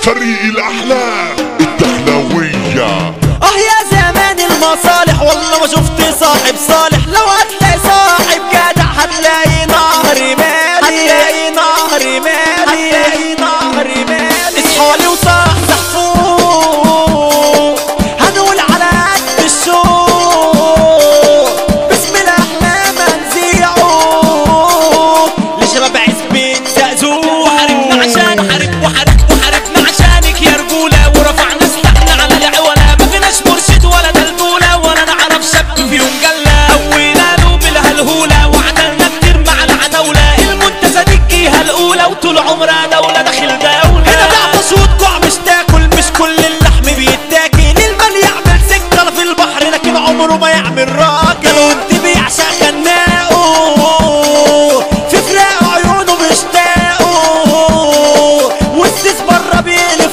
فريق الاحلام الدخلاوية اه يا زمان المصالح والله ما شفت صاحب صالح لو هتلاقي صاحب جدع هتلاقي نهر مالي هتلاقي نهر مالي هتلاقي نهر مالي اصحالي وصحصح فوق هنقول على قد الشوق بسم الاحلام هنذيعه لشباب عزبة زقزوق وحاربنا عشان حارب وحارب وحاربنا عشانك يا رجولة ورفعنا سلاحنا على العولة ما فيناش مرشد ولا دلدولة ولا نعرف شاب فيهم جلة قوينا له بالهلهولة وعدلنا كتير مع العتاولة المنتزه دي الجهة الأولى وطول عمرها دولة داخل دولة هنا بعطش وتجوع مش تاكل مش كل اللحم بيتاكل المال يعمل سكر في البحر لكن عمره ما يعمل راجل وانت بيعشق خناقه في فراق عيونه بيشتاقوا والسيس بره بيقلب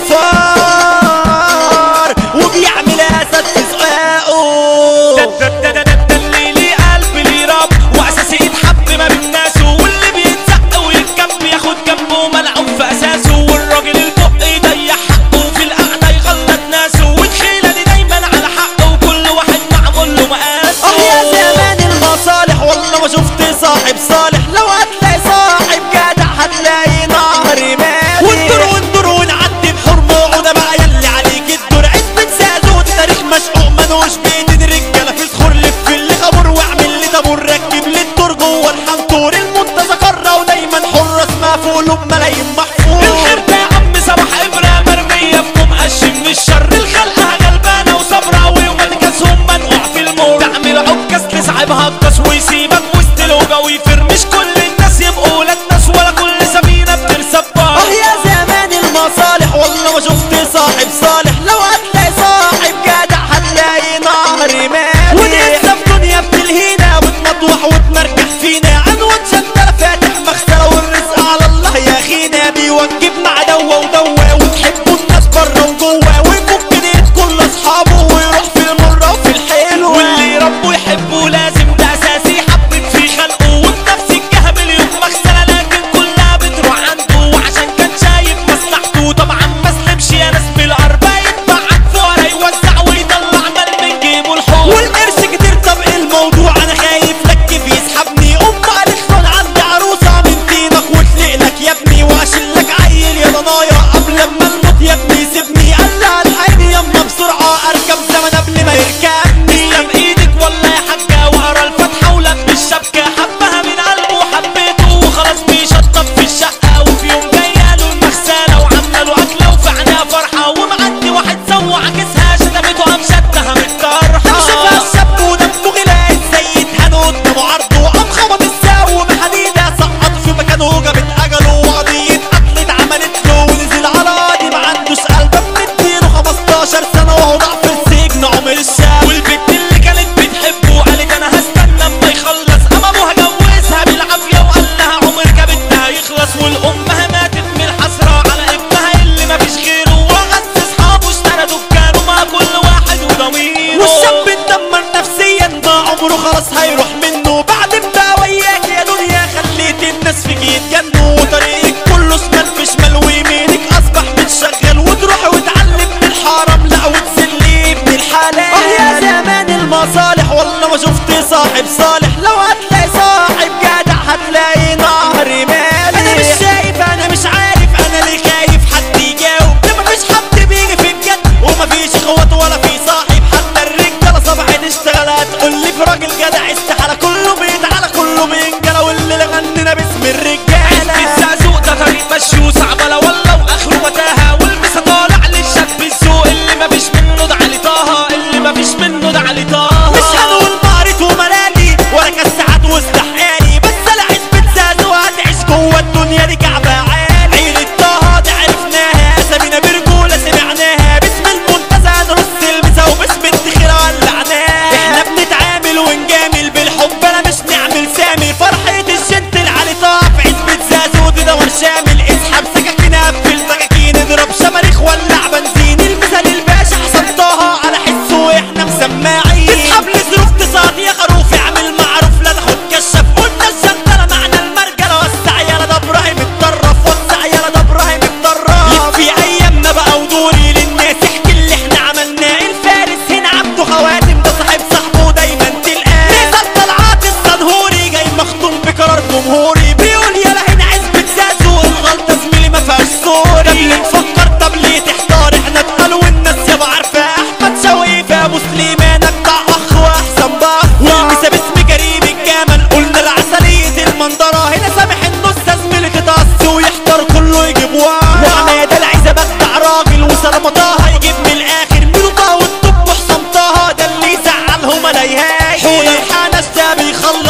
فار وبيعمل اسد في زقاقه ده ده ده ده ده ده اللي ليه قلب ليه رب واساسي يتحب ما بين ناسه واللي بيتزق ويتكب ياخد جنبه ملعوب في اساسه والراجل البق يضيع حقه في القعده يغلط ناسه والخيله دي دايما على حقه وكل واحد معمول له مقاسه اه يا زمان المصالح والله ما شفت صاحب صالح لو هتلاقي صاحب جدع هتلاقي نهر مالي وندور وندور ونعدي بحرمه وده بقى يلي عليك الدور عزبة سازوت تاريخ مشقوق ملوش بيد الرجاله في الخور لف اللي خبر واعمل لي طابور ركب لي الدور جوه الحنطور المنتزه قاره ودايما حراس مقفول بملايين محفوظ الخير ده يا عم صباح ابره مرميه في كوم قش من الشر الخلقها غلبانه وصبره ومنكسهم منقوع في المور تعمل عكاز لصاحبها القص ويسيبك وسط الوجا ويفر مش كل الناس يبقوا ولاد ناس ولا كل سفينه بترسب بار اه يا زمان المصالح والله ما شفت صاحب صالح لو هتلاقي صاحب جدع هتلاقي نهر مالي ولسه في دنيا بتلهينا وتمطوح وتمرجح فينا عنوان شندرة فاتح مغسلة والرزق على الله يا اخينا بيوجبنا عدوة ودوة وتحبوا الناس بره وجوه ويفك ايد كل اصحابه ويروح في المرة وفي الحلو واللي ربه يحبه لازم ده اساسي حبك في خلقه وبنفس الجهه مليون مغسله لكن كلها بتروح عنده وعشان كان شايف مصلحته طبعا ما سلمش يا ناس بالاربع يتبعت فورا يوزع ويطلع مال من جيبه الحور والقرش كتير طب إيه الموضوع انا خايف لك بيسحبني ام الكترون عندي عروسه من طينك وتلق لك يا ابني واشيل لك عيل يا ضنايا قبل ما الموت يا ابني سيبني قال لها الحقني يما بسرعه اركب زمن قبل ما يركبني تسلم ايدك والله يا حاجه وقرا الفاتحه ولب الشبكه حبها من قلبه وحبيته وخلاص بيشطب في الشقه وفي يوم جايه له المغسله وعامله له اكله وفي عينيها فرحه ومعدي واحد سوى عكسها شتمته قام شدها من الطرحه شافها الشاب ودمه غلاء زي اتهان قدامه عرضه قام خبط الساو بحديده سقط في مكانه جابت اجله وقضيه قتل اتعملت له ونزل على قاضي ما عندوش قلب مديله 15 سنه وهو ضعف السجن عمر الشاب والبنت اللي كانت بتحبه قالت انا هستنى اما يخلص اما ابوها جوزها بالعافيه وقال لها عمرك يا بنت هيخلص والامها ماتت من الحسره على ابنها اللي مفيش غيره وغز اصحابه اشترى دكانه مع كل واحد وضميره والشاب اتدمر نفسيا ده عمره خلاص هيروح منه بعد ما وياك يا دنيا خليت الناس فيك يتجنوا وطريقك كله شمال في شمال ويمينك اصبح متشغل وتروح وتعلم من الحرام لا وتسلي ابن الحلال اه يا زمان المصالح والله ما شفت صاحب صالح لو هتلاقي صاحب جدع هتلاقي نهر مالي انا مش شايف انا مش عارف انا ليه خايف حد يجاوب ده مفيش حد بيجي في الجد ومفيش اخوات ولا في صاحب حتى الرجاله صبحت اشتغل هتقول لي في راجل جدع استحاله كله بيتعالى كله بينجلى واللي غنينا باسم الرجاله الزقزوق ده طريق مشي وصعبله والله واخره متاهه والمسا طالع للشاب الذوق اللي مفيش منه ده علي طه اللي مفيش منه ده علي طه مش هنقول مهرة وملالي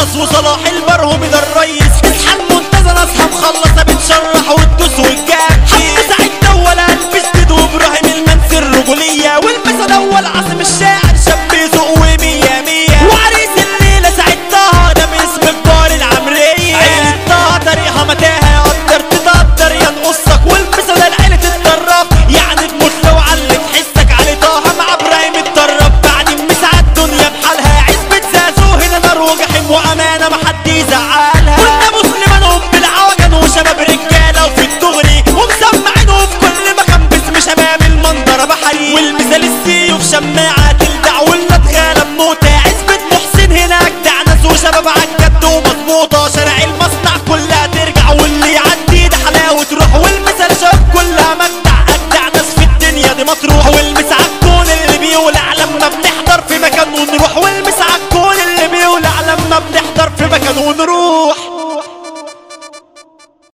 الطرس وصلاح البرهم ده الريس اصحى المنتزه اصحى مخلصه بتشرح وتدوس والجاب حمد سعيد اول البس ديد وابراهيم المنسي الرجوليه والمثل اول عاصم الشاعر شاب ذوق ومية مية وعريس الليله سعيد طه ده باسم كبار العمريه عيله طه طريقها متاهه يقدر تتقدر ينقصك والمثل العيله تتطرف يعني تموت لو علت حسك علي طه مع ابراهيم اتطرف بعد مسعى الدنيا بحالها عزبة زازو هنا نار وجحيم وامانه محد يزعلها كنا مسلمان ام بالعوجن وشباب رجاله وفي الدغري ومسمعينه في كل مكان باسم شباب المنظره بحري والمثال السيوف شماعه